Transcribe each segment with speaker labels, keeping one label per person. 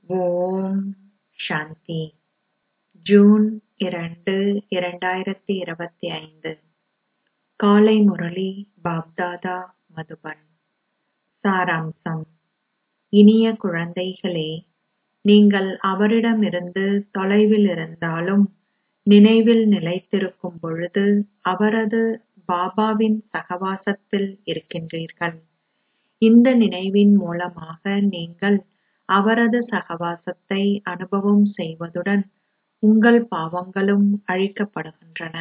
Speaker 1: ஓம் சாந்தி June இரண்டு இரண்டாயிரத்தி இருபத்தி ஐந்து காலை முரளி பாப்தாதா மதுபன் சாராம்சம் இனிய குழந்தைகளே நீங்கள் அவரிடமிருந்து தொலைவில் இருந்தாலும் நினைவில் நிலைத்திருக்கும் பொழுது அவரது பாபாவின் சகவாசத்தில் இருக்கின்றீர்கள் இந்த நினைவின் மூலமாக நீங்கள் அவரது சகவாசத்தை அனுபவம் செய்வதுடன் உங்கள் பாவங்களும் அழிக்கப்படுகின்றன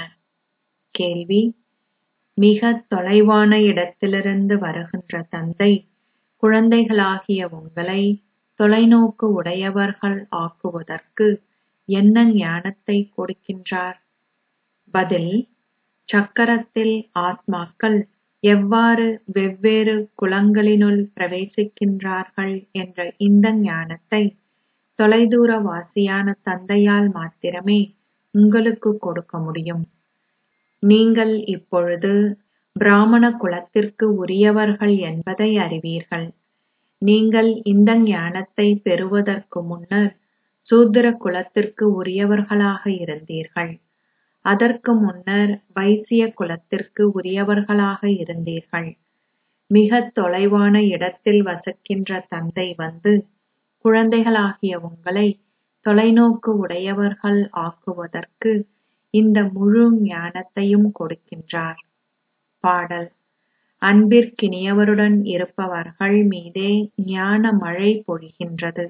Speaker 1: கேள்வி மிகத் தொலைவான இடத்திலிருந்து வருகின்ற தந்தை குழந்தைகளாகிய உங்களை தொலைநோக்கு உடையவர்கள் ஆக்குவதற்கு என்ன ஞானத்தை கொடுக்கின்றார் பதில் சக்கரத்தில் ஆத்மாக்கள் எவ்வாறு வெவ்வேறு குலங்களினுள் பிரவேசிக்கின்றார்கள் என்ற இந்த ஞானத்தை தொலைதூரவாசியான தந்தையால் மாத்திரமே உங்களுக்கு கொடுக்க முடியும் நீங்கள் இப்பொழுது பிராமண குலத்திற்கு உரியவர்கள் என்பதை அறிவீர்கள் நீங்கள் இந்த ஞானத்தை பெறுவதற்கு முன்னர் சூத்திர குலத்திற்கு உரியவர்களாக இருந்தீர்கள் அதற்கு முன்னர் வைசிய குலத்திற்கு உரியவர்களாக இருந்தீர்கள் மிகத் தொலைவான இடத்தில் வசிக்கின்ற தந்தை வந்து குழந்தைகளாகிய உங்களை தொலைநோக்கு உடையவர்கள் ஆக்குவதற்கு இந்த முழு ஞானத்தையும் கொடுக்கின்றார் பாடல் அன்பிற்கினியவருடன் இருப்பவர்கள் மீதே ஞான மழை பொழிகின்றது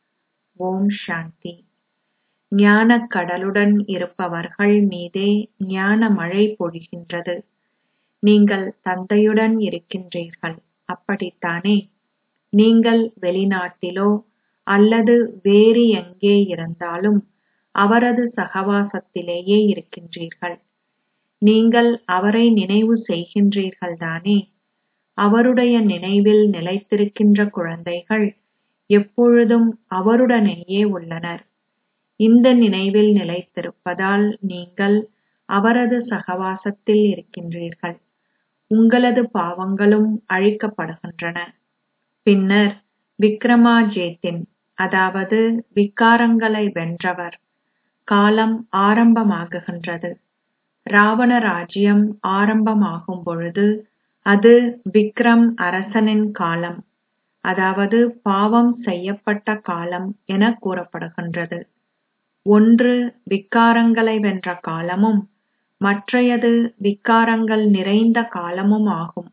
Speaker 1: ஓம் சாந்தி ஞானக் கடலுடன் இருப்பவர்கள் மீதே ஞான மழை பொழிகின்றது நீங்கள் தந்தையுடன் இருக்கின்றீர்கள் அப்படித்தானே நீங்கள் வெளிநாட்டிலோ அல்லது வேறு எங்கே இருந்தாலும் அவரது சகவாசத்திலேயே இருக்கின்றீர்கள் நீங்கள் அவரை நினைவு செய்கின்றீர்கள் தானே அவருடைய நினைவில் நிலைத்திருக்கின்ற குழந்தைகள் எப்பொழுதும் அவருடனேயே உள்ளனர் இந்த நினைவில் நிலைத்திருப்பதால் நீங்கள் அவரது சகவாசத்தில் இருக்கின்றீர்கள் உங்களது பாவங்களும் அழிக்கப்படுகின்றன பின்னர் விக்ரமாஜேத்தின் அதாவது விக்காரங்களை வென்றவர் காலம் ஆரம்பமாகுகின்றது ராவண ராஜ்யம் ஆரம்பமாகும் பொழுது அது விக்ரம் அரசனின் காலம் அதாவது பாவம் செய்யப்பட்ட காலம் என கூறப்படுகின்றது ஒன்று விக்காரங்களை வென்ற காலமும் மற்றையது விக்காரங்கள் நிறைந்த காலமும் ஆகும்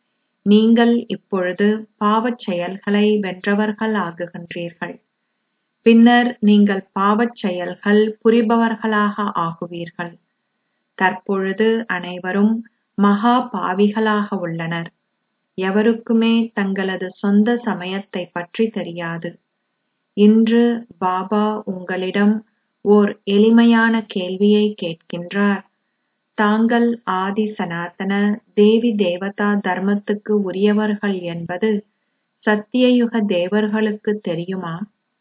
Speaker 1: நீங்கள் இப்பொழுது பாவச் செயல்களை வென்றவர்கள் ஆகுகின்றீர்கள் பின்னர் நீங்கள் பாவச் செயல்கள் புரிபவர்களாக ஆகுவீர்கள் தற்பொழுது அனைவரும் மகா பாவிகளாக உள்ளனர் எவருக்குமே தங்களது சொந்த சமயத்தை பற்றி தெரியாது இன்று பாபா உங்களிடம் ஓர் எளிமையான கேள்வியை கேட்கின்றார் தாங்கள் ஆதி சனாதன தேவி தேவதா தர்மத்துக்கு உரியவர்கள் என்பது சத்தியயுக தேவர்களுக்கு தெரியுமா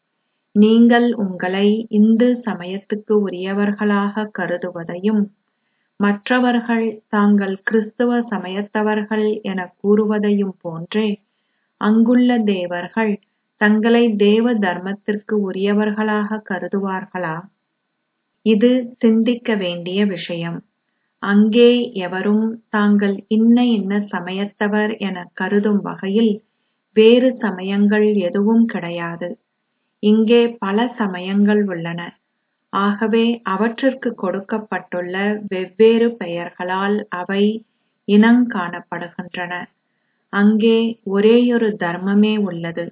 Speaker 1: நீங்கள் உங்களை இந்து சமயத்துக்கு உரியவர்களாக கருதுவதையும் மற்றவர்கள் தாங்கள் கிறிஸ்தவ சமயத்தவர்கள் என கூறுவதையும் போன்றே அங்குள்ள தேவர்கள் தங்களை தேவ தர்மத்திற்கு உரியவர்களாக கருதுவார்களா இது சிந்திக்க வேண்டிய விஷயம் அங்கே எவரும் தாங்கள் இன்ன இன்ன சமயத்தவர் என கருதும் வகையில் வேறு சமயங்கள் எதுவும் கிடையாது இங்கே பல சமயங்கள் உள்ளன ஆகவே அவற்றிற்கு கொடுக்கப்பட்டுள்ள வெவ்வேறு பெயர்களால் அவை இனங்காணப்படுகின்றன அங்கே ஒரேயொரு தர்மமே உள்ளது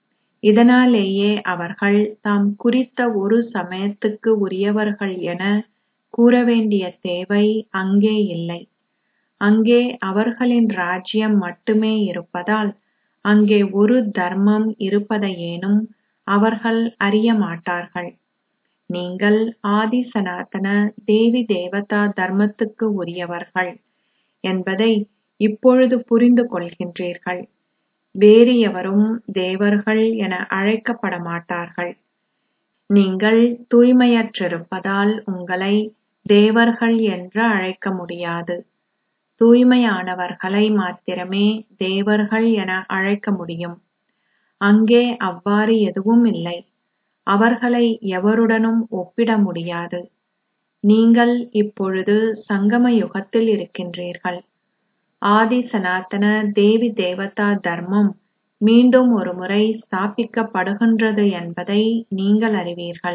Speaker 1: இதனாலேயே அவர்கள் தாம் குறித்த ஒரு சமயத்துக்கு உரியவர்கள் என கூற வேண்டிய தேவை அங்கே இல்லை அங்கே அவர்களின் ராஜ்யம் மட்டுமே இருப்பதால் அங்கே ஒரு தர்மம் இருப்பதையேனும் அவர்கள் அறிய மாட்டார்கள் நீங்கள் ஆதி சனாதன தேவி தேவதா தர்மத்துக்கு உரியவர்கள் என்பதை இப்பொழுது புரிந்து கொள்கின்றீர்கள் வேறு எவரும் தேவர்கள் என அழைக்கப்பட மாட்டார்கள் நீங்கள் தூய்மையற்றிருப்பதால் உங்களை தேவர்கள் என்று அழைக்க முடியாது தூய்மையானவர்களை மாத்திரமே தேவர்கள் என அழைக்க முடியும் அங்கே அவ்வாறு எதுவும் இல்லை அவர்களை எவருடனும் ஒப்பிட முடியாது நீங்கள் இப்பொழுது சங்கம யுகத்தில் இருக்கின்றீர்கள் ஆதி சனாதன தேவி தேவதா தர்மம் மீண்டும் ஒருமுறை ஸ்தாபிக்கப்படுகின்றது என்பதை நீங்கள் அறிவீர்கள்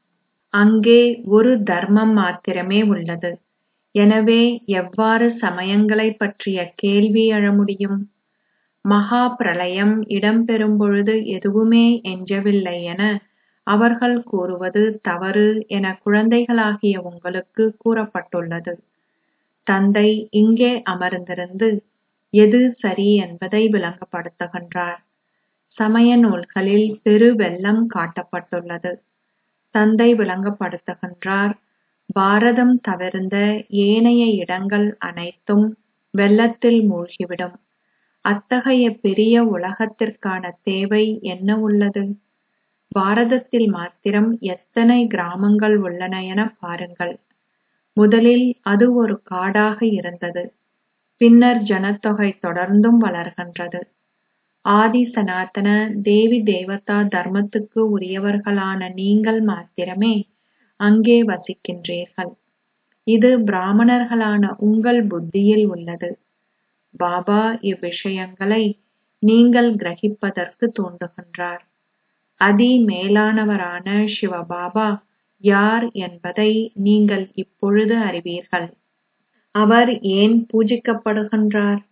Speaker 1: அங்கே ஒரு தர்மம் மாத்திரமே உள்ளது எனவே எவ்வாறு சமயங்களைப் பற்றிய கேள்வி எழ முடியும் மகா பிரளயம் இடம்பெறும் பொழுது எதுவுமே எஞ்சவில்லை என அவர்கள் கூறுவது தவறு என குழந்தைகளாகிய உங்களுக்கு கூறப்பட்டுள்ளது தந்தை இங்கே அமர்ந்திருந்து எது சரி என்பதை விளங்கப்படுத்துகின்றார் சமய நூல்களில் பெரு வெள்ளம் காட்டப்பட்டுள்ளது தந்தை விளங்கப்படுத்துகின்றார் பாரதம் தவிர்ந்த ஏனைய இடங்கள் அனைத்தும் வெள்ளத்தில் மூழ்கிவிடும் அத்தகைய பெரிய உலகத்திற்கான தேவை என்ன உள்ளது பாரதத்தில் மாத்திரம் எத்தனை கிராமங்கள் உள்ளன என பாருங்கள் முதலில் அது ஒரு காடாக இருந்தது பின்னர் ஜனத்தொகை தொடர்ந்தும் வளர்கின்றது ஆதி சனாதன தேவி தேவதா தர்மத்துக்கு உரியவர்களான நீங்கள் மாத்திரமே அங்கே வசிக்கின்றீர்கள் இது பிராமணர்களான உங்கள் புத்தியில் உள்ளது பாபா இவ்விஷயங்களை நீங்கள் கிரகிப்பதற்கு தூண்டுகின்றார் அதி மேலானவரான சிவபாபா யார் என்பதை நீங்கள் இப்பொழுது அறிவீர்கள் அவர் ஏன் பூஜிக்கப்படுகின்றார்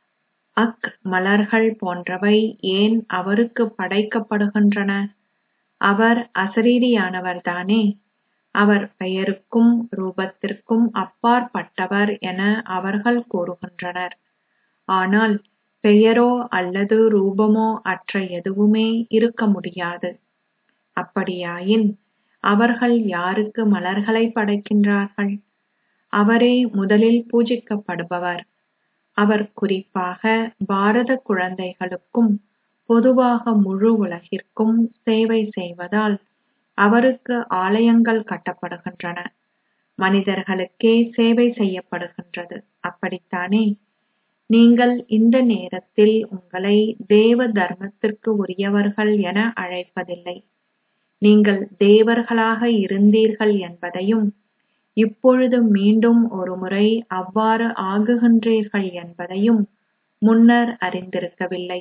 Speaker 1: அக் மலர்கள் போன்றவை ஏன் அவருக்கு படைக்கப்படுகின்றன அவர் அசரீரியானவர்தானே அவர் பெயருக்கும் ரூபத்திற்கும் அப்பாற்பட்டவர் என அவர்கள் கூறுகின்றனர் ஆனால் பெயரோ அல்லது ரூபமோ அற்ற எதுவுமே இருக்க முடியாது அப்படியாயின் அவர்கள் யாருக்கு மலர்களை படைக்கின்றார்கள் அவரே முதலில் பூஜிக்கப்படுபவர் அவர் குறிப்பாக பாரத குழந்தைகளுக்கும் பொதுவாக முழு உலகிற்கும் சேவை செய்வதால் அவருக்கு ஆலயங்கள் கட்டப்படுகின்றன மனிதர்களுக்கே சேவை செய்யப்படுகின்றது அப்படித்தானே நீங்கள் இந்த நேரத்தில் உங்களை தேவ தர்மத்திற்கு உரியவர்கள் என அழைப்பதில்லை நீங்கள் தேவர்களாக இருந்தீர்கள் என்பதையும் இப்பொழுது மீண்டும் ஒருமுறை அவ்வாறு ஆகுகின்றீர்கள் என்பதையும் முன்னர் அறிந்திருக்கவில்லை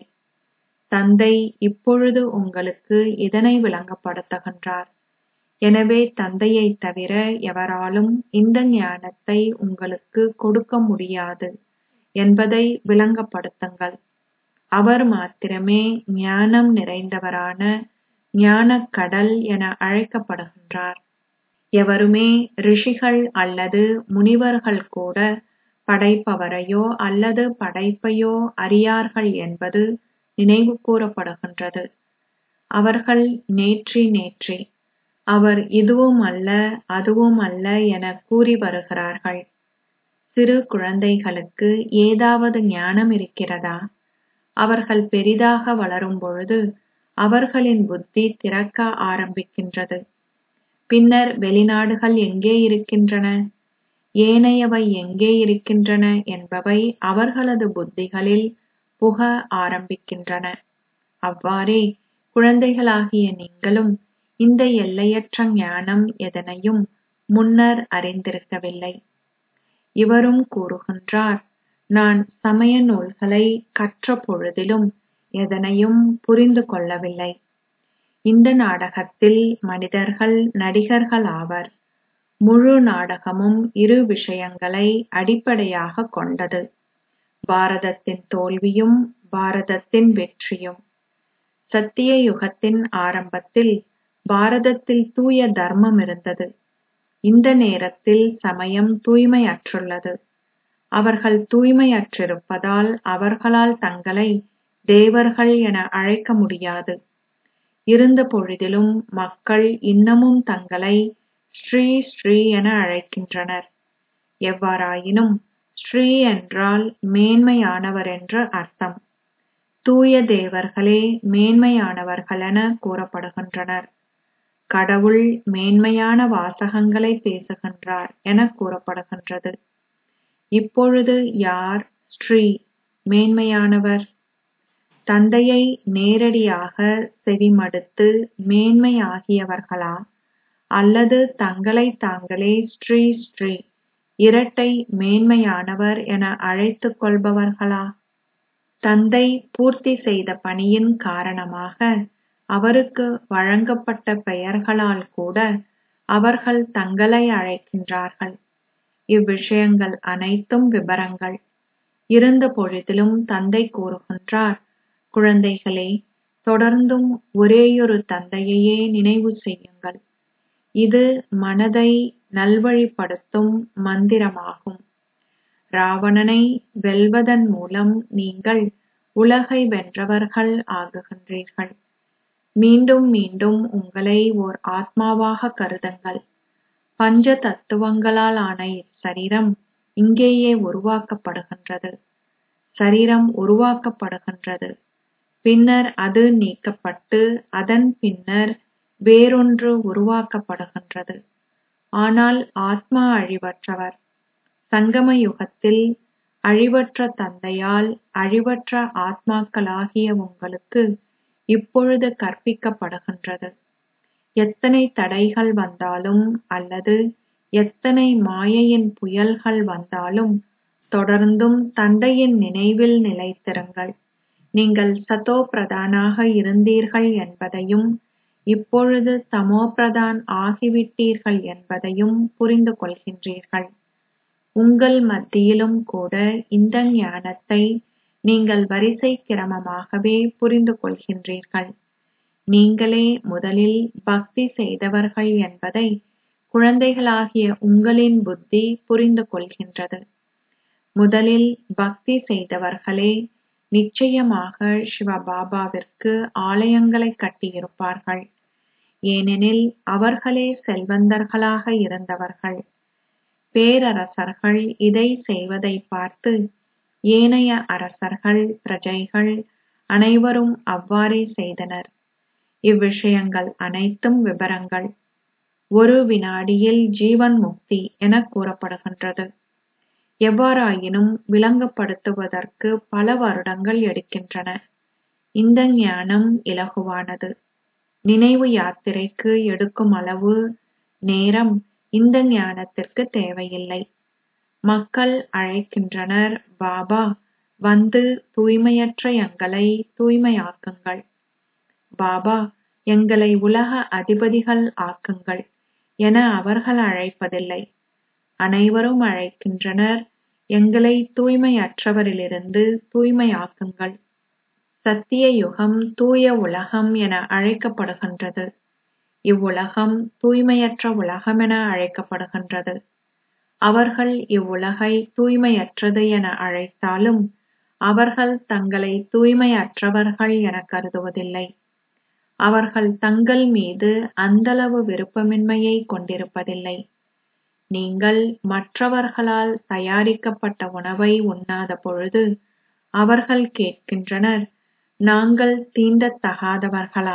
Speaker 1: தந்தை இப்பொழுது உங்களுக்கு இதனை விளங்கப்படுத்துகின்றார் எனவே தந்தையைத் தவிர எவராலும் இந்த ஞானத்தை உங்களுக்கு கொடுக்க முடியாது என்பதை விளங்கப்படுத்துங்கள் அவர் மாத்திரமே ஞானம் நிறைந்தவரான ஞானக் கடல் என அழைக்கப்படுகின்றார் எவருமே ரிஷிகள் அல்லது முனிவர்கள் கூட படைப்பவரையோ அல்லது படைப்பையோ அறியார்கள் என்பது நினைவு கூறப்படுகின்றது அவர்கள் நேற்றி நேற்றி அவர் இதுவும் அல்ல அதுவும் அல்ல என கூறி வருகிறார்கள் சிறு குழந்தைகளுக்கு ஏதாவது ஞானம் இருக்கிறதா அவர்கள் பெரிதாக வளரும் பொழுது அவர்களின் புத்தி திறக்க ஆரம்பிக்கின்றது பின்னர் வெளிநாடுகள் எங்கே இருக்கின்றன ஏனையவை எங்கே இருக்கின்றன என்பவை அவர்களது புத்திகளில் புக ஆரம்பிக்கின்றன அவ்வாறே குழந்தைகளாகிய நீங்களும் இந்த எல்லையற்ற ஞானம் எதனையும் முன்னர் அறிந்திருக்கவில்லை இவரும் கூறுகின்றார் நான் சமய நூல்களை கற்ற பொழுதிலும் எதனையும் புரிந்து கொள்ளவில்லை இந்த நாடகத்தில் மனிதர்கள் நடிகர்கள் ஆவர் முழு நாடகமும் இரு விஷயங்களை அடிப்படையாக கொண்டது பாரதத்தின் தோல்வியும் பாரதத்தின் வெற்றியும் சத்திய யுகத்தின் ஆரம்பத்தில் பாரதத்தில் தூய தர்மம் இருந்தது இந்த நேரத்தில் சமயம் தூய்மையற்றுள்ளது அவர்கள் தூய்மையற்றிருப்பதால் அவர்களால் தங்களை தேவர்கள் என அழைக்க முடியாது இருந்த பொழுதிலும் மக்கள் இன்னமும் தங்களை ஸ்ரீ ஸ்ரீ என அழைக்கின்றனர் எவ்வாறாயினும் ஸ்ரீ என்றால் மேன்மையானவர் என்று அர்த்தம் தூய தேவர்களே மேன்மையானவர்களென கூறப்படுகின்றனர் கடவுள் மேன்மையான வாசகங்களை பேசுகின்றார் என கூறப்படுகின்றது இப்பொழுது யார் ஸ்ரீ மேன்மையானவர் தந்தையை நேரடியாக செவிமடுத்து மேன்மையாகியவர்களா அல்லது தங்களை தாங்களே ஸ்ரீ ஸ்ரீ இரட்டை மேன்மையானவர் என அழைத்துக் கொள்பவர்களா தந்தை பூர்த்தி செய்த பணியின் காரணமாக அவருக்கு வழங்கப்பட்ட பெயர்களால் கூட அவர்கள் தங்களை அழைக்கின்றார்கள் இவ்விஷயங்கள் அனைத்தும் விபரங்கள் இருந்த பொழுதிலும் தந்தை கூறுகின்றார் குழந்தைகளே தொடர்ந்தும் ஒரேயொரு தந்தையையே நினைவு செய்யுங்கள் இது மனதை நல்வழிப்படுத்தும் மந்திரமாகும் ராவணனை வெல்வதன் மூலம் நீங்கள் உலகை வென்றவர்கள் ஆகுகின்றீர்கள் மீண்டும் மீண்டும் உங்களை ஓர் ஆத்மாவாக கருதுங்கள் பஞ்ச தத்துவங்களால் ஆன இச்சரீரம் இங்கேயே உருவாக்கப்படுகின்றது சரீரம் உருவாக்கப்படுகின்றது பின்னர் அது நீக்கப்பட்டு அதன் பின்னர் வேறொன்று உருவாக்கப்படுகின்றது ஆனால் ஆத்மா அழிவற்றவர் சங்கம யுகத்தில் அழிவற்ற தந்தையால் அழிவற்ற ஆத்மாக்களாகிய உங்களுக்கு இப்பொழுது கற்பிக்கப்படுகின்றது எத்தனை தடைகள் வந்தாலும் அல்லது எத்தனை மாயையின் புயல்கள் வந்தாலும் தொடர்ந்தும் தந்தையின் நினைவில் நிலைத்திருங்கள் நீங்கள் சதோ பிரதானாக இருந்தீர்கள் என்பதையும் இப்பொழுது தமோ பிரதான் ஆகிவிட்டீர்கள் என்பதையும் புரிந்து கொள்கின்றீர்கள் உங்கள் மத்தியிலும் கூட இந்த ஞானத்தை நீங்கள் வரிசை கிரமமாகவே புரிந்து கொள்கின்றீர்கள் நீங்களே முதலில் பக்தி செய்தவர்கள் என்பதை குழந்தைகளாகிய உங்களின் புத்தி புரிந்து கொள்கின்றது முதலில் பக்தி செய்தவர்களே நிச்சயமாக சிவபாபாவிற்கு ஆலயங்களை கட்டியிருப்பார்கள் ஏனெனில் அவர்களே செல்வந்தர்களாக இருந்தவர்கள் பேரரசர்கள் இதை செய்வதை பார்த்து ஏனைய அரசர்கள் பிரஜைகள் அனைவரும் அவ்வாறே செய்தனர் இவ்விஷயங்கள் அனைத்தும் விபரங்கள் ஒரு வினாடியில் ஜீவன் முக்தி என கூறப்படுகின்றது எவ்வாறாயினும் விளங்கப்படுத்துவதற்கு பல வருடங்கள் எடுக்கின்றன இந்த ஞானம் இலகுவானது நினைவு யாத்திரைக்கு எடுக்கும் அளவு நேரம் இந்த ஞானத்திற்கு தேவையில்லை மக்கள் அழைக்கின்றனர் பாபா வந்து தூய்மையற்ற எங்களை தூய்மையாக்குங்கள் பாபா எங்களை உலக அதிபதிகள் ஆக்குங்கள் என அவர்கள் அழைப்பதில்லை அனைவரும் அழைக்கின்றனர் எங்களை தூய்மையற்றவரிலிருந்து தூய்மையாக்குங்கள் சத்திய யுகம் தூய உலகம் என அழைக்கப்படுகின்றது இவ்வுலகம் தூய்மையற்ற உலகம் என அழைக்கப்படுகின்றது அவர்கள் இவ்வுலகை தூய்மையற்றது என அழைத்தாலும் அவர்கள் தங்களை தூய்மையற்றவர்கள் என கருதுவதில்லை அவர்கள் தங்கள் மீது அந்தளவு விருப்பமின்மையை கொண்டிருப்பதில்லை நீங்கள் மற்றவர்களால் தயாரிக்கப்பட்ட உணவை உண்ணாத பொழுது அவர்கள் கேட்கின்றனர் நாங்கள் தீண்டத்தகாதவர்களா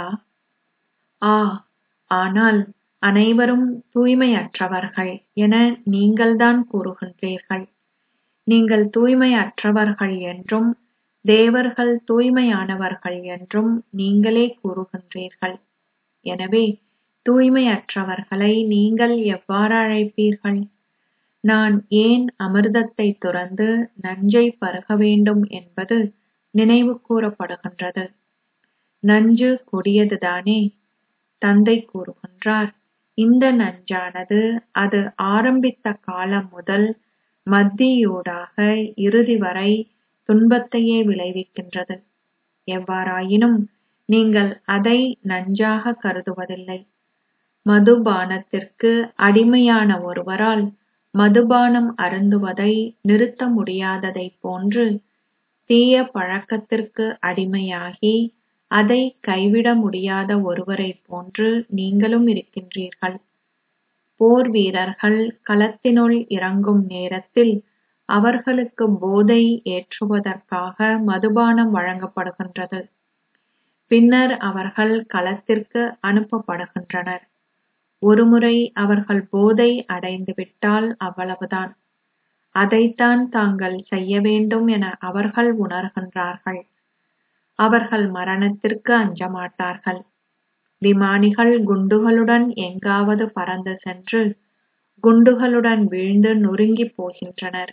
Speaker 1: ஆ ஆனால் அனைவரும் தூய்மையற்றவர்கள் என நீங்கள்தான் கூறுகின்றீர்கள் நீங்கள் தூய்மையற்றவர்கள் என்றும் தேவர்கள் தூய்மையானவர்கள் என்றும் நீங்களே கூறுகின்றீர்கள் எனவே தூய்மையற்றவர்களை நீங்கள் எவ்வாறு அழைப்பீர்கள் நான் ஏன் அமிர்தத்தை துறந்து நஞ்சை பருக வேண்டும் என்பது நினைவு கூறப்படுகின்றது நஞ்சு கொடியதுதானே தந்தை கூறுகின்றார் இந்த நஞ்சானது அது ஆரம்பித்த காலம் முதல் மத்தியூடாக இறுதி வரை துன்பத்தையே விளைவிக்கின்றது எவ்வாறாயினும் நீங்கள் அதை நஞ்சாக கருதுவதில்லை மதுபானத்திற்கு அடிமையான ஒருவரால் மதுபானம் அருந்துவதை நிறுத்த முடியாததைப் போன்று தீய பழக்கத்திற்கு அடிமையாகி அதை கைவிட முடியாத ஒருவரைப் போன்று நீங்களும் இருக்கின்றீர்கள் போர் வீரர்கள் களத்தினுள் இறங்கும் நேரத்தில் அவர்களுக்கு போதை ஏற்றுவதற்காக மதுபானம் வழங்கப்படுகின்றது பின்னர் அவர்கள் களத்திற்கு அனுப்பப்படுகின்றனர் ஒருமுறை அவர்கள் போதை அடைந்துவிட்டால் அவ்வளவுதான் அதைத்தான் தாங்கள் செய்ய வேண்டும் என அவர்கள் உணர்கின்றார்கள் அவர்கள் மரணத்திற்கு அஞ்சமாட்டார்கள் விமானிகள் குண்டுகளுடன் எங்காவது பறந்து சென்று குண்டுகளுடன் வீழ்ந்து நொறுங்கிப் போகின்றனர்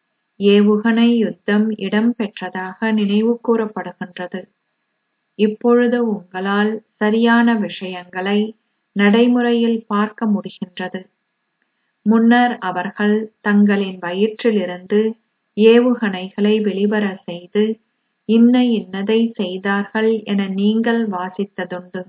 Speaker 1: ஏவுகணை யுத்தம் இடம்பெற்றதாக நினைவு கூறப்படுகின்றது இப்பொழுது உங்களால் சரியான விஷயங்களை நடைமுறையில் பார்க்க முடிகின்றது முன்னர் அவர்கள் தங்களின் வயிற்றிலிருந்து ஏவுகணைகளை வெளிவர செய்து இன்ன இன்னதை செய்தார்கள் என நீங்கள் வாசித்ததுண்டு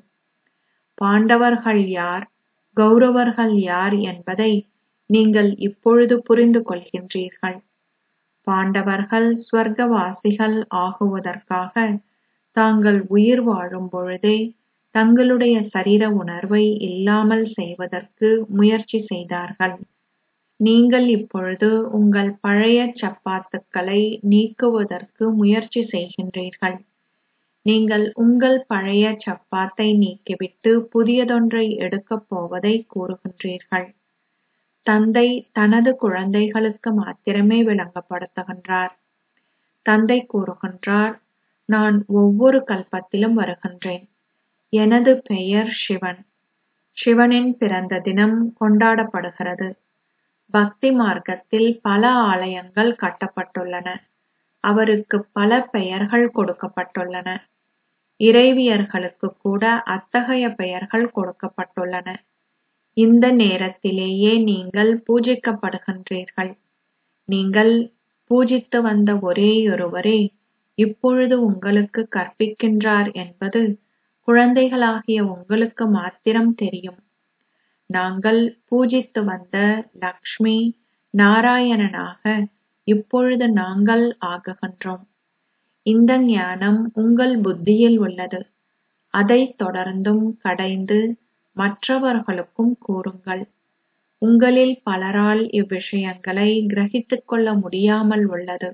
Speaker 1: பாண்டவர்கள் யார் கௌரவர்கள் யார் என்பதை நீங்கள் இப்பொழுது புரிந்து கொள்கின்றீர்கள் பாண்டவர்கள் ஸ்வர்க்கவாசிகள் ஆகுவதற்காக தாங்கள் உயிர் வாழும் பொழுதே தங்களுடைய சரீர உணர்வை இல்லாமல் செய்வதற்கு முயற்சி செய்தார்கள் நீங்கள் இப்பொழுது உங்கள் பழைய சப்பாத்துக்களை நீக்குவதற்கு முயற்சி செய்கின்றீர்கள் நீங்கள் உங்கள் பழைய சப்பாத்தை நீக்கிவிட்டு புதியதொன்றை எடுக்கப் போவதை கூறுகின்றீர்கள் தந்தை தனது குழந்தைகளுக்கு மாத்திரமே விளங்கப்படுத்துகின்றார் தந்தை கூறுகின்றார் நான் ஒவ்வொரு கல்பத்திலும் வருகின்றேன் எனது பெயர் சிவன் சிவனின் பிறந்த தினம் கொண்டாடப்படுகிறது பக்தி மார்க்கத்தில் பல ஆலயங்கள் கட்டப்பட்டுள்ளன அவருக்கு பல பெயர்கள் கொடுக்கப்பட்டுள்ளன இறைவியர்களுக்கு கூட அத்தகைய பெயர்கள் கொடுக்கப்பட்டுள்ளன இந்த நேரத்திலேயே நீங்கள் பூஜிக்கப்படுகின்றீர்கள் நீங்கள் பூஜித்து வந்த ஒரேயொருவரே இப்பொழுது உங்களுக்கு கற்பிக்கின்றார் என்பது குழந்தைகளாகிய உங்களுக்கு மாத்திரம் தெரியும் நாங்கள் பூஜித்து வந்த லக்ஷ்மி நாராயணனாக இப்பொழுது நாங்கள் ஆகுகின்றோம் இந்த ஞானம் உங்கள் புத்தியில் உள்ளது அதைத் தொடர்ந்தும் கடைந்து மற்றவர்களுக்கும் கூறுங்கள் உங்களில் பலரால் இவ்விஷயங்களை கிரகித்துக் கொள்ள முடியாமல் உள்ளது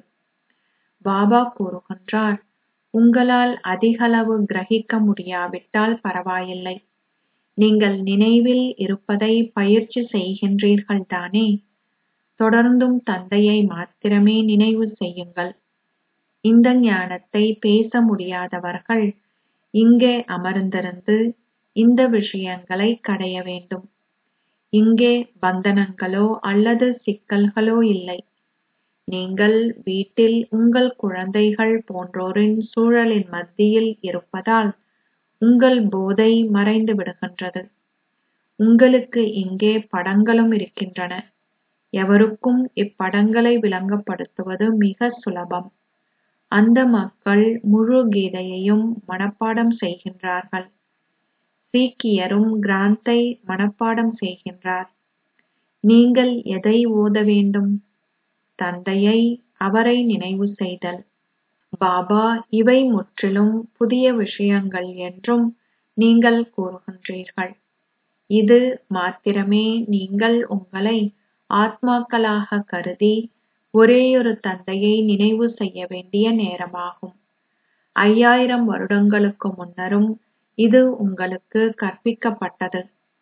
Speaker 1: பாபா கூறுகின்றார் உங்களால் அதிகளவு கிரகிக்க முடியாவிட்டால் பரவாயில்லை நீங்கள் நினைவில் இருப்பதை பயிற்சி செய்கின்றீர்கள் தானே தொடர்ந்தும் தந்தையை மாத்திரமே நினைவு செய்யுங்கள் இந்த ஞானத்தை பேச முடியாதவர்கள் இங்கே அமர்ந்திருந்து இந்த விஷயங்களை கடைய வேண்டும் இங்கே பந்தனங்களோ அல்லது சிக்கல்களோ இல்லை நீங்கள் வீட்டில் உங்கள் குழந்தைகள் போன்றோரின் சூழலின் மத்தியில் இருப்பதால் உங்கள் போதை மறைந்து விடுகின்றது உங்களுக்கு இங்கே படங்களும் இருக்கின்றன எவருக்கும் இப்படங்களை விளங்கப்படுத்துவது மிக சுலபம் அந்த மக்கள் முழு கீதையையும் மனப்பாடம் செய்கின்றார்கள் சீக்கியரும் கிராந்தை மனப்பாடம் செய்கின்றார் நீங்கள் எதை ஓத வேண்டும் தந்தையை அவரை நினைவு செய்தல் பாபா இவை முற்றிலும் புதிய விஷயங்கள் என்றும் நீங்கள் கூறுகின்றீர்கள் இது மாத்திரமே நீங்கள் உங்களை ஆத்மாக்களாக கருதி ஒரேயொரு தந்தையை நினைவு செய்ய வேண்டிய நேரமாகும் ஐயாயிரம் வருடங்களுக்கு முன்னரும் இது உங்களுக்கு கற்பிக்கப்பட்டது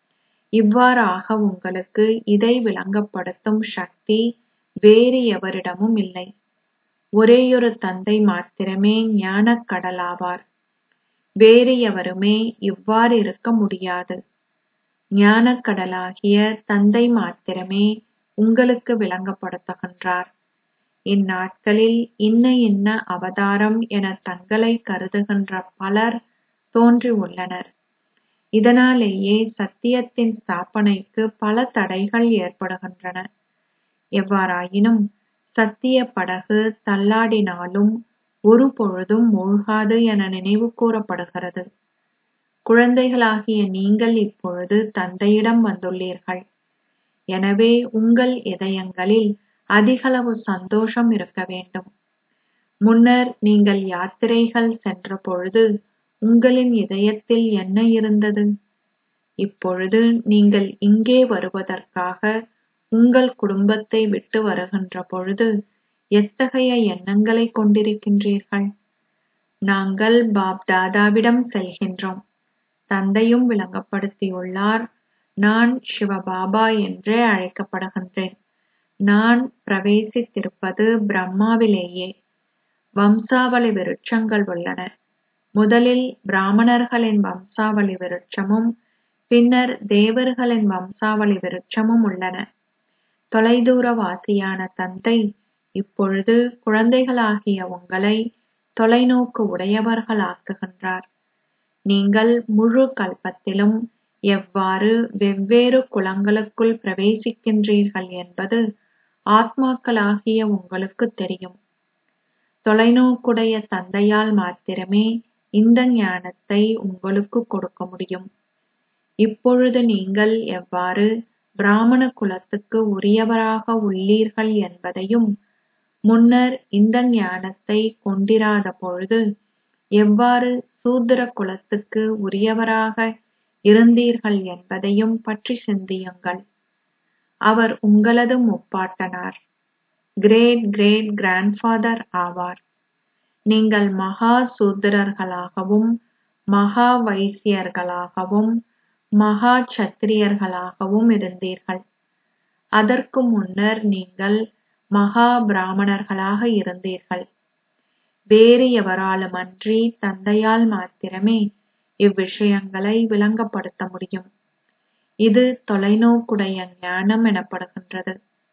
Speaker 1: இவ்வாறாக உங்களுக்கு இதை விளங்கப்படுத்தும் சக்தி வேறு எவரிடமும் இல்லை ஒரேயொரு தந்தை மாத்திரமே ஞானக் கடலாவார் வேறு எவருமே இவ்வாறு இருக்க முடியாது ஞானக் கடலாகிய தந்தை மாத்திரமே உங்களுக்கு விளங்கப்படுத்துகின்றார் இந்நாட்களில் இன்ன இன்ன அவதாரம் என தங்களை கருதுகின்ற பலர் தோன்றியுள்ளனர் இதனாலேயே சத்தியத்தின் ஸ்தாபனைக்கு பல தடைகள் ஏற்படுகின்றன எவ்வாறாயினும் சத்திய படகு தள்ளாடினாலும் ஒரு பொழுதும் மூழ்காது என நினைவு கூறப்படுகிறது குழந்தைகளாகிய நீங்கள் இப்பொழுது தந்தையிடம் வந்துள்ளீர்கள் எனவே உங்கள் இதயங்களில் அதிகளவு சந்தோஷம் இருக்க வேண்டும் முன்னர் நீங்கள் யாத்திரைகள் சென்ற பொழுது உங்களின் இதயத்தில் என்ன இருந்தது இப்பொழுது நீங்கள் இங்கே வருவதற்காக உங்கள் குடும்பத்தை விட்டு வருகின்ற பொழுது எத்தகைய எண்ணங்களை கொண்டிருக்கின்றீர்கள் நாங்கள் பாப் தாதாவிடம் செல்கின்றோம் தந்தையும் விளங்கப்படுத்தியுள்ளார் நான் சிவபாபா என்றே அழைக்கப்படுகின்றேன் நான் பிரவேசித்திருப்பது பிரம்மாவிலேயே வம்சாவளி விருட்சங்கள் உள்ளன முதலில் பிராமணர்களின் வம்சாவளி விருட்சமும் பின்னர் தேவர்களின் வம்சாவளி விருட்சமும் உள்ளன தொலைதூரவாசியான தந்தை இப்பொழுது குழந்தைகளாகிய உங்களை தொலைநோக்கு உடையவர்களாக்குகின்றார் நீங்கள் முழு கல்பத்திலும் எவ்வாறு வெவ்வேறு குலங்களுக்குள் பிரவேசிக்கின்றீர்கள் என்பது ஆத்மாக்களாகிய உங்களுக்கு தெரியும் தொலைநோக்குடைய தந்தையால் மாத்திரமே இந்த ஞானத்தை உங்களுக்கு கொடுக்க முடியும் இப்பொழுது நீங்கள் எவ்வாறு பிராமண குலத்துக்கு உரியவராக உள்ளீர்கள் என்பதையும் முன்னர் இந்த ஞானத்தை கொண்டிராத பொழுது எவ்வாறு சூத்திர குலத்துக்கு உரியவராக இருந்தீர்கள் என்பதையும் பற்றி சிந்தியுங்கள் அவர் உங்களது முப்பாட்டனார் கிரேட் கிரேட் கிராண்ட்ஃபாதர் ஆவார் நீங்கள் மகா சூத்திரர்களாகவும் மகா வைசியர்களாகவும் மகா சத்திரியர்களாகவும் இருந்தீர்கள் அதற்கு முன்னர் நீங்கள் மகா பிராமணர்களாக இருந்தீர்கள் வேறு எவராலுமன்றி தந்தையால் மாத்திரமே இவ்விஷயங்களை விளங்கப்படுத்த முடியும் இது தொலைநோக்குடைய ஞானம் எனப்படுகின்றது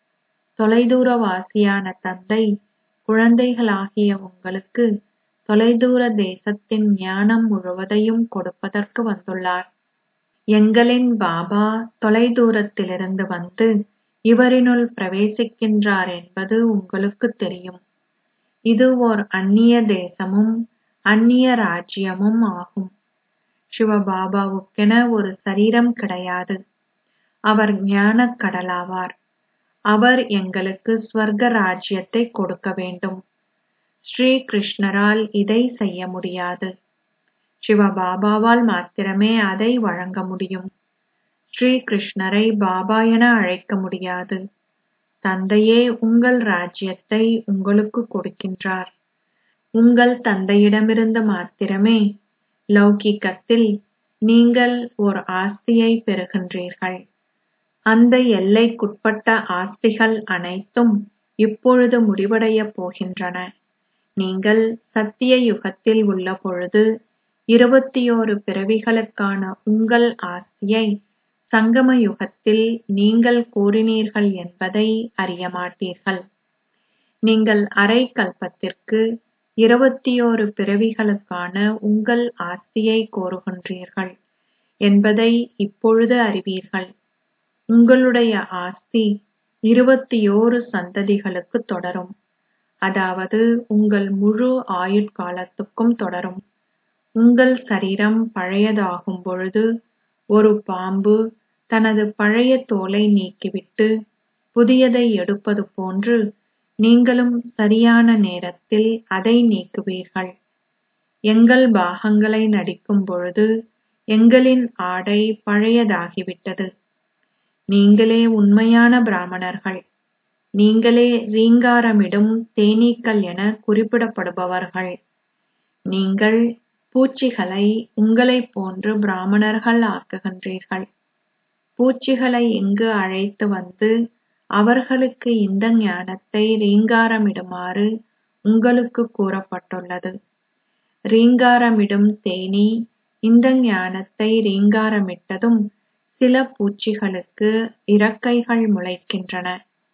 Speaker 1: தொலைதூரவாசியான தந்தை குழந்தைகளாகிய உங்களுக்கு தொலைதூர தேசத்தின் ஞானம் முழுவதையும் கொடுப்பதற்கு வந்துள்ளார் எங்களின் பாபா தொலைதூரத்திலிருந்து வந்து இவரினுள் பிரவேசிக்கின்றார் என்பது உங்களுக்கு தெரியும் இது ஓர் அந்நிய தேசமும் அந்நிய ராஜ்யமும் ஆகும் சிவபாபாவுக்கென ஒரு சரீரம் கிடையாது அவர் ஞானக் கடலாவார் அவர் எங்களுக்கு ஸ்வர்க ராஜ்யத்தை கொடுக்க வேண்டும் ஸ்ரீ கிருஷ்ணரால் இதை செய்ய முடியாது சிவபாபாவால் மாத்திரமே அதை வழங்க முடியும் ஸ்ரீ கிருஷ்ணரை பாபா என அழைக்க முடியாது தந்தையே உங்கள் ராஜ்யத்தை உங்களுக்கு கொடுக்கின்றார் உங்கள் தந்தையிடமிருந்து மாத்திரமே லௌகிக்கத்தில் நீங்கள் ஓர் ஆஸ்தியை பெறுகின்றீர்கள் அந்த எல்லைக்குட்பட்ட ஆஸ்திகள் அனைத்தும் இப்பொழுது முடிவடையப் போகின்றன நீங்கள் சத்திய யுகத்தில் உள்ள பொழுது இருபத்தியோரு பிறவிகளுக்கான உங்கள் ஆஸ்தியை சங்கம யுகத்தில் நீங்கள் கூறினீர்கள் என்பதை அறியமாட்டீர்கள் நீங்கள் அரை கல்பத்திற்கு இருபத்தியோரு பிறவிகளுக்கான உங்கள் ஆஸ்தியை கோருகின்றீர்கள் என்பதை இப்பொழுது அறிவீர்கள் உங்களுடைய ஆஸ்தி இருபத்தியோரு சந்ததிகளுக்கு தொடரும் அதாவது உங்கள் முழு ஆயுட்காலத்துக்கும் தொடரும் உங்கள் சரீரம் பழையதாகும் பொழுது ஒரு பாம்பு தனது பழைய தோலை நீக்கிவிட்டு புதியதை எடுப்பது போன்று நீங்களும் சரியான நேரத்தில் அதை நீக்குவீர்கள் எங்கள் பாகங்களை நடிக்கும் பொழுது எங்களின் ஆடை பழையதாகிவிட்டது நீங்களே உண்மையான பிராமணர்கள் நீங்களே ரீங்காரமிடும் தேனீக்கள் என குறிப்பிடப்படுபவர்கள் நீங்கள் பூச்சிகளை உங்களைப் போன்று பிராமணர்கள் ஆக்குகின்றீர்கள் பூச்சிகளை இங்கு அழைத்து வந்து அவர்களுக்கு இந்த ஞானத்தை ரீங்காரமிடுமாறு உங்களுக்கு கூறப்பட்டுள்ளது ரீங்காரமிடும் தேனீ இந்த ஞானத்தை ரீங்காரமிட்டதும் சில பூச்சிகளுக்கு இறக்கைகள் முளைக்கின்றன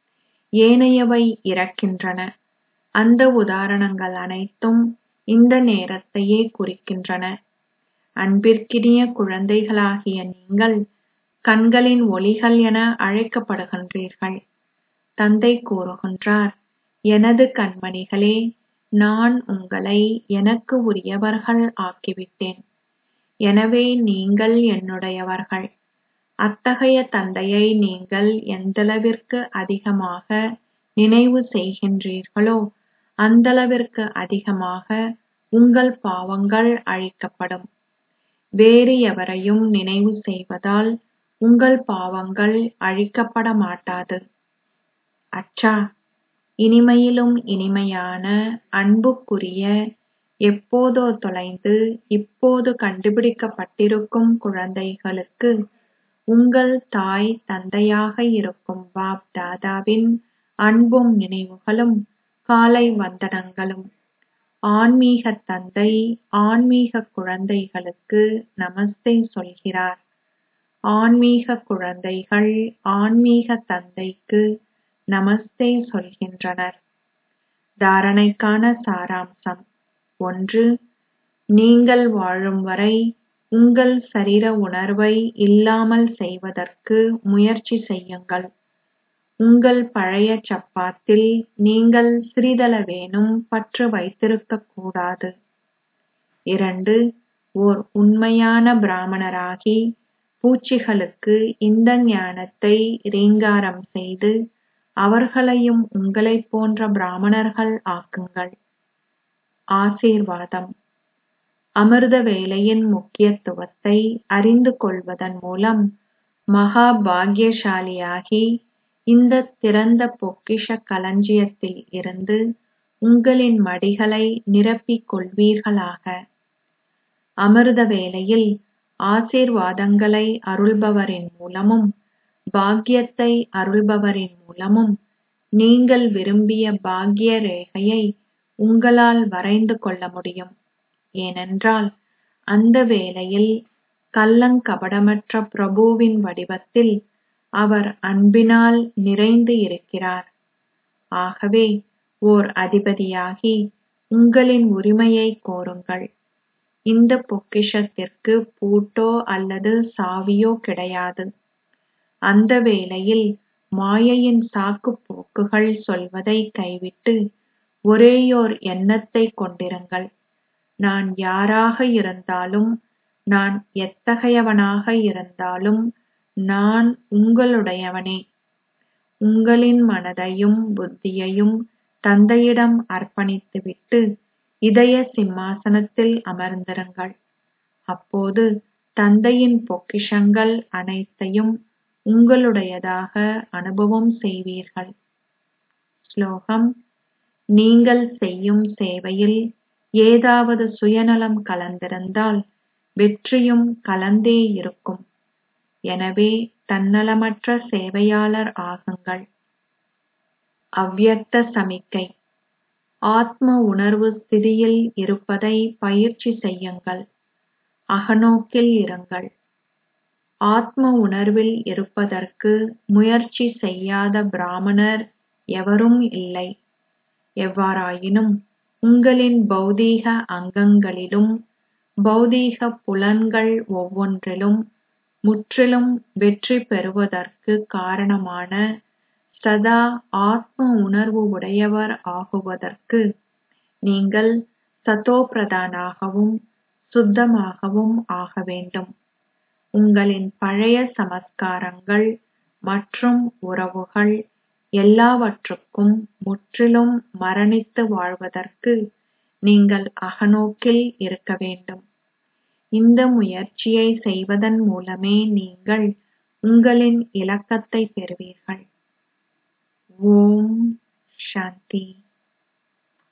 Speaker 1: ஏனையவை இறக்கின்றன அந்த உதாரணங்கள் அனைத்தும் இந்த நேரத்தையே குறிக்கின்றன அன்பிற்கினிய குழந்தைகளாகிய நீங்கள் கண்களின் ஒளிகள் என அழைக்கப்படுகின்றீர்கள் தந்தை கூறுகின்றார் எனது கண்மணிகளே நான் உங்களை எனக்கு உரியவர்கள் ஆக்கிவிட்டேன் எனவே நீங்கள் என்னுடையவர்கள் அத்தகைய தந்தையை நீங்கள் எந்தளவிற்கு அதிகமாக நினைவு செய்கின்றீர்களோ அந்தளவிற்கு அதிகமாக உங்கள் பாவங்கள் அழிக்கப்படும் வேறு எவரையும் நினைவு செய்வதால் உங்கள் பாவங்கள் அழிக்கப்பட மாட்டாது அச்சா இனிமையிலும் இனிமையான அன்புக்குரிய எப்போதோ தொலைந்து இப்போது கண்டுபிடிக்கப்பட்டிருக்கும் குழந்தைகளுக்கு உங்கள் தாய் தந்தையாக இருக்கும் பாப் தாதாவின் அன்பும் நினைவுகளும் காலை வந்தனங்களும் ஆன்மீக தந்தை ஆன்மீக குழந்தைகளுக்கு நமஸ்தே சொல்கிறார் ஆன்மீக குழந்தைகள் ஆன்மீக தந்தைக்கு நமஸ்தே சொல்கின்றனர் தாரணைக்கான சாராம்சம் ஒன்று நீங்கள் வாழும் வரை உங்கள் சரீர உணர்வை இல்லாமல் செய்வதற்கு முயற்சி செய்யுங்கள் உங்கள் பழைய சப்பாத்தில் நீங்கள் சிறிதளவேனும் பற்று வைத்திருக்கக் கூடாது இரண்டு ஓர் உண்மையான பிராமணராகி பூச்சிகளுக்கு இந்த ஞானத்தை ரீங்காரம் செய்து அவர்களையும் உங்களைப் போன்ற பிராமணர்கள் ஆக்குங்கள் ஆசீர்வாதம் அமிர்த வேலையின் முக்கியத்துவத்தை அறிந்து கொள்வதன் மூலம் மகா பாக்கியசாலியாகி இந்த திறந்த பொக்கிஷ களஞ்சியத்தில் இருந்து உங்களின் மடிகளை நிரப்பிக் கொள்வீர்களாக அமிர்த வேளையில் ஆசீர்வாதங்களை அருள்பவரின் மூலமும் பாக்கியத்தை அருள்பவரின் மூலமும் நீங்கள் விரும்பிய பாக்கிய ரேகையை உங்களால் வரைந்து கொள்ள முடியும் ஏனென்றால் அந்த வேளையில் கள்ளங்கபடமற்ற பிரபுவின் வடிவத்தில் அவர் அன்பினால் நிறைந்து இருக்கிறார் ஆகவே ஓர் அதிபதியாகி உங்களின் உரிமையை கோருங்கள் இந்த பொக்கிஷத்திற்கு பூட்டோ அல்லது சாவியோ கிடையாது அந்த வேளையில் மாயையின் சாக்குப் போக்குகள் சொல்வதை கைவிட்டு ஒரேயோர் எண்ணத்தை கொண்டிருங்கள் நான் யாராக இருந்தாலும் நான் எத்தகையவனாக இருந்தாலும் நான் உங்களுடையவனே உங்களின் மனதையும் புத்தியையும் தந்தையிடம் அர்ப்பணித்துவிட்டு இதய சிம்மாசனத்தில் அமர்ந்திருங்கள் அப்போது தந்தையின் பொக்கிஷங்கள் அனைத்தையும் உங்களுடையதாக அனுபவம் செய்வீர்கள் ஸ்லோகம் நீங்கள் செய்யும் சேவையில் ஏதாவது சுயநலம் கலந்திருந்தால் வெற்றியும் கலந்தே இருக்கும் எனவே தன்னலமற்ற சேவையாளர் ஆகுங்கள் அவ்யக்த சமிக்கை ஆத்ம உணர்வு ஸ்திதியில் இருப்பதை பயிற்சி செய்யுங்கள் அகநோக்கில் இருங்கள் ஆத்ம உணர்வில் இருப்பதற்கு முயற்சி செய்யாத பிராமணர் எவரும் இல்லை எவ்வாறாயினும் உங்களின் பௌதீக அங்கங்களிலும் பௌதீக புலன்கள் ஒவ்வொன்றிலும் முற்றிலும் வெற்றி பெறுவதற்கு காரணமான சதா ஆத்ம உணர்வு உடையவர் ஆகுவதற்கு நீங்கள் சதோபிரதானாகவும் சுத்தமாகவும் ஆக வேண்டும் உங்களின் பழைய சமஸ்காரங்கள் மற்றும் உறவுகள் எல்லாவற்றுக்கும் முற்றிலும் மரணித்து வாழ்வதற்கு நீங்கள் அகநோக்கில் இருக்க வேண்டும் இந்த முயற்சியை செய்வதன் மூலமே நீங்கள் உங்களின் இலக்கத்தை பெறுவீர்கள் ஓம் சாந்தி